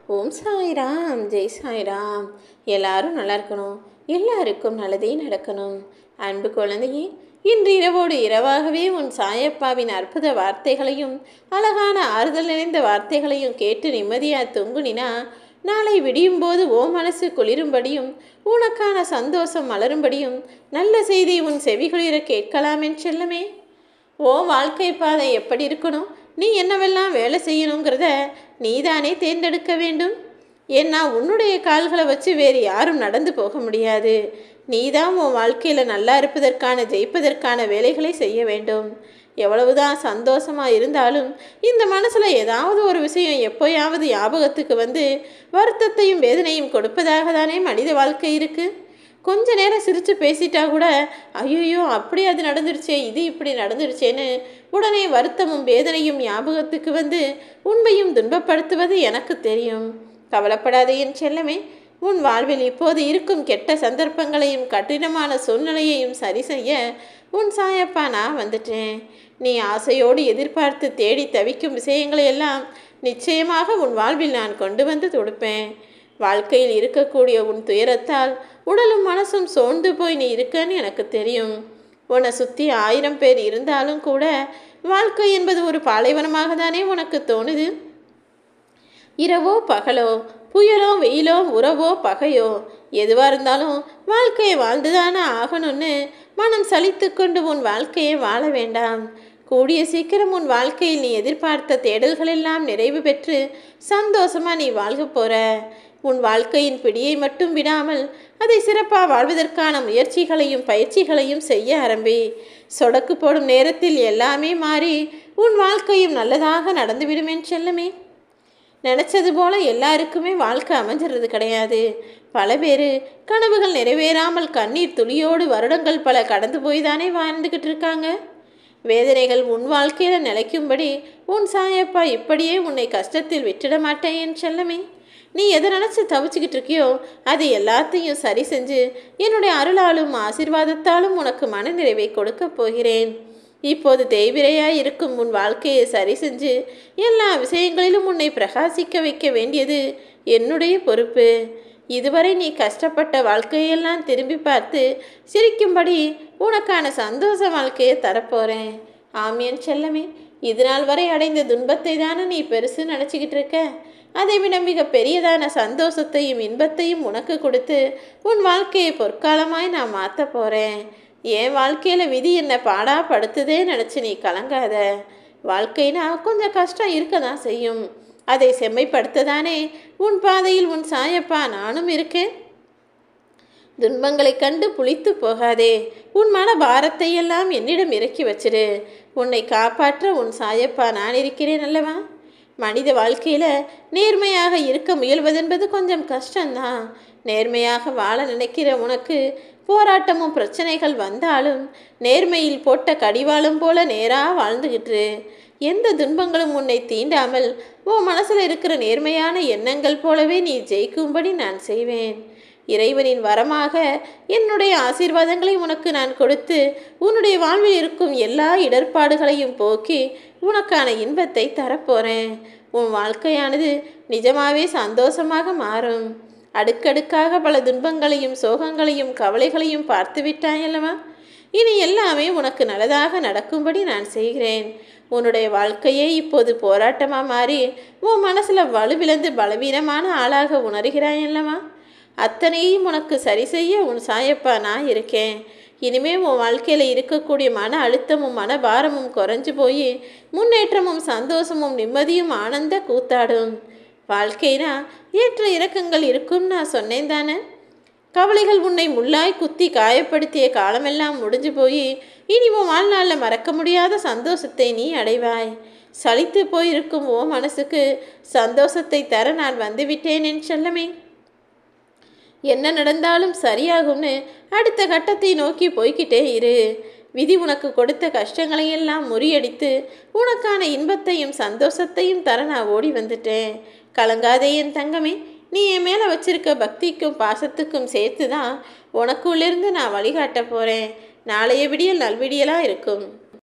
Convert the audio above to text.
ஓம் சாய்ராம் ஜெய் சாய்ராம் எல்லாரும் நல்லா இருக்கணும் எல்லாருக்கும் நல்லதே நடக்கணும் அன்பு குழந்தையே இன்று இரவோடு இரவாகவே உன் சாயப்பாவின் அற்புத வார்த்தைகளையும் அழகான ஆறுதல் நிறைந்த வார்த்தைகளையும் கேட்டு நிம்மதியா தூங்குனினா நாளை விடியும் போது ஓ மனசு குளிரும்படியும் உனக்கான சந்தோஷம் மலரும்படியும் நல்ல செய்தி உன் செவிகுளிர கேட்கலாம் என் செல்லமே ஓ வாழ்க்கை பாதை எப்படி இருக்கணும் நீ என்னவெல்லாம் வேலை செய்யணுங்கிறத நீதானே தேர்ந்தெடுக்க வேண்டும் ஏன்னா உன்னுடைய கால்களை வச்சு வேறு யாரும் நடந்து போக முடியாது நீதான் உன் வாழ்க்கையில் நல்லா இருப்பதற்கான ஜெயிப்பதற்கான வேலைகளை செய்ய வேண்டும் எவ்வளவுதான் சந்தோஷமாக இருந்தாலும் இந்த மனசில் ஏதாவது ஒரு விஷயம் எப்போயாவது ஞாபகத்துக்கு வந்து வருத்தத்தையும் வேதனையும் கொடுப்பதாக தானே மனித வாழ்க்கை இருக்குது கொஞ்ச நேரம் சிரித்து பேசிட்டா கூட ஐயோ அப்படி அது நடந்துருச்சே இது இப்படி நடந்துருச்சேன்னு உடனே வருத்தமும் வேதனையும் ஞாபகத்துக்கு வந்து உண்மையும் துன்பப்படுத்துவது எனக்கு தெரியும் கவலைப்படாதே என் செல்லமே உன் வாழ்வில் இப்போது இருக்கும் கெட்ட சந்தர்ப்பங்களையும் கடினமான சூழ்நிலையையும் சரி செய்ய உன் சாயப்பா நான் வந்துட்டேன் நீ ஆசையோடு எதிர்பார்த்து தேடி தவிக்கும் விஷயங்களை எல்லாம் நிச்சயமாக உன் வாழ்வில் நான் கொண்டு வந்து தொடுப்பேன் வாழ்க்கையில் இருக்கக்கூடிய உன் துயரத்தால் உடலும் மனசும் சோர்ந்து போய் நீ இருக்கன்னு எனக்கு தெரியும் உன்னை சுற்றி ஆயிரம் பேர் இருந்தாலும் கூட வாழ்க்கை என்பது ஒரு பாலைவனமாக தானே உனக்கு தோணுது இரவோ பகலோ புயலோ வெயிலோ உறவோ பகையோ எதுவாக இருந்தாலும் வாழ்க்கையை வாழ்ந்துதானே ஆகணும்னு மனம் சலித்து கொண்டு உன் வாழ்க்கையை வாழ வேண்டாம் கூடிய சீக்கிரம் உன் வாழ்க்கையில் நீ எதிர்பார்த்த தேடல்களெல்லாம் நிறைவு பெற்று சந்தோஷமா நீ வாழ்க போற உன் வாழ்க்கையின் பிடியை மட்டும் விடாமல் அதை சிறப்பாக வாழ்வதற்கான முயற்சிகளையும் பயிற்சிகளையும் செய்ய ஆரம்பி சொடக்கு போடும் நேரத்தில் எல்லாமே மாறி உன் வாழ்க்கையும் நல்லதாக நடந்துவிடும் என் செல்லமே நினச்சது போல எல்லாருக்குமே வாழ்க்கை அமைஞ்சிறது கிடையாது பல பேர் கனவுகள் நிறைவேறாமல் கண்ணீர் துளியோடு வருடங்கள் பல கடந்து போய் தானே வாழ்ந்துக்கிட்டு இருக்காங்க வேதனைகள் உன் வாழ்க்கையில் நிலைக்கும்படி உன் சாயப்பா இப்படியே உன்னை கஷ்டத்தில் விட்டுட மாட்டேன் என் செல்லமே நீ எதை நினச்சி தவிச்சுக்கிட்டு இருக்கியோ அது எல்லாத்தையும் சரி செஞ்சு என்னுடைய அருளாலும் ஆசிர்வாதத்தாலும் உனக்கு மனநிறைவை கொடுக்கப் போகிறேன் இப்போது தேய்விரையாய் இருக்கும் உன் வாழ்க்கையை சரி செஞ்சு எல்லா விஷயங்களிலும் உன்னை பிரகாசிக்க வைக்க வேண்டியது என்னுடைய பொறுப்பு இதுவரை நீ கஷ்டப்பட்ட வாழ்க்கையெல்லாம் திரும்பி பார்த்து சிரிக்கும்படி உனக்கான சந்தோஷ வாழ்க்கையை தரப்போகிறேன் ஆமியன் செல்லமே இது நாள் வரை அடைந்த துன்பத்தை தானே நீ பெருசு நினச்சிக்கிட்டு இருக்க அதை விட மிக பெரியதான சந்தோஷத்தையும் இன்பத்தையும் உனக்கு கொடுத்து உன் வாழ்க்கையை பொற்காலமாய் நான் மாற்ற போகிறேன் என் வாழ்க்கையில் விதி என்ன பாடா படுத்துதே நினச்சி நீ கலங்காத வாழ்க்கைனா கொஞ்சம் கஷ்டம் இருக்க தான் செய்யும் அதை செம்மைப்படுத்ததானே உன் பாதையில் உன் சாயப்பா நானும் இருக்கேன் துன்பங்களைக் கண்டு புளித்து போகாதே உன் மன பாரத்தை எல்லாம் என்னிடம் இறக்கி வச்சிடு உன்னை காப்பாற்ற உன் சாயப்பா நான் இருக்கிறேன் அல்லவா மனித வாழ்க்கையில் நேர்மையாக இருக்க முயல்வதென்பது கொஞ்சம் கஷ்டம்தான் நேர்மையாக வாழ நினைக்கிற உனக்கு போராட்டமும் பிரச்சனைகள் வந்தாலும் நேர்மையில் போட்ட கடிவாளம் போல நேராக வாழ்ந்துகிட்டு எந்த துன்பங்களும் உன்னை தீண்டாமல் உன் மனசில் இருக்கிற நேர்மையான எண்ணங்கள் போலவே நீ ஜெயிக்கும்படி நான் செய்வேன் இறைவனின் வரமாக என்னுடைய ஆசீர்வாதங்களை உனக்கு நான் கொடுத்து உன்னுடைய வாழ்வில் இருக்கும் எல்லா இடர்பாடுகளையும் போக்கி உனக்கான இன்பத்தை தரப்போகிறேன் உன் வாழ்க்கையானது நிஜமாவே சந்தோஷமாக மாறும் அடுக்கடுக்காக பல துன்பங்களையும் சோகங்களையும் கவலைகளையும் பார்த்து விட்டாயல்லவா இனி எல்லாமே உனக்கு நல்லதாக நடக்கும்படி நான் செய்கிறேன் உன்னுடைய வாழ்க்கையே இப்போது போராட்டமாக மாறி உன் மனசில் வலுவிழந்து பலவீனமான ஆளாக உணர்கிறாயல்லவா அத்தனையும் உனக்கு சரி செய்ய உன் சாயப்பா நான் இருக்கேன் இனிமே உன் வாழ்க்கையில் இருக்கக்கூடிய மன அழுத்தமும் மனபாரமும் குறைஞ்சு போய் முன்னேற்றமும் சந்தோஷமும் நிம்மதியும் ஆனந்த கூத்தாடும் வாழ்க்கைனா ஏற்ற இறக்கங்கள் இருக்கும் நான் சொன்னேன் தானே கவலைகள் உன்னை முள்ளாய் குத்தி காயப்படுத்திய காலமெல்லாம் முடிஞ்சு போய் இனி உன் வாழ்நாளில் மறக்க முடியாத சந்தோஷத்தை நீ அடைவாய் சலித்து போயிருக்கும் ஓ மனசுக்கு சந்தோஷத்தை தர நான் வந்துவிட்டேன் என் செல்லமே என்ன நடந்தாலும் சரியாகும்னு அடுத்த கட்டத்தை நோக்கி போய்கிட்டே இரு விதி உனக்கு கொடுத்த கஷ்டங்களையெல்லாம் முறியடித்து உனக்கான இன்பத்தையும் சந்தோஷத்தையும் தர நான் ஓடி வந்துட்டேன் கலங்காதே என் தங்கமே நீ என் மேலே வச்சிருக்க பக்திக்கும் பாசத்துக்கும் சேர்த்து தான் உனக்குள்ளிருந்து நான் வழிகாட்ட போகிறேன் நாளைய விடியல் நல்விடியலாக இருக்கும்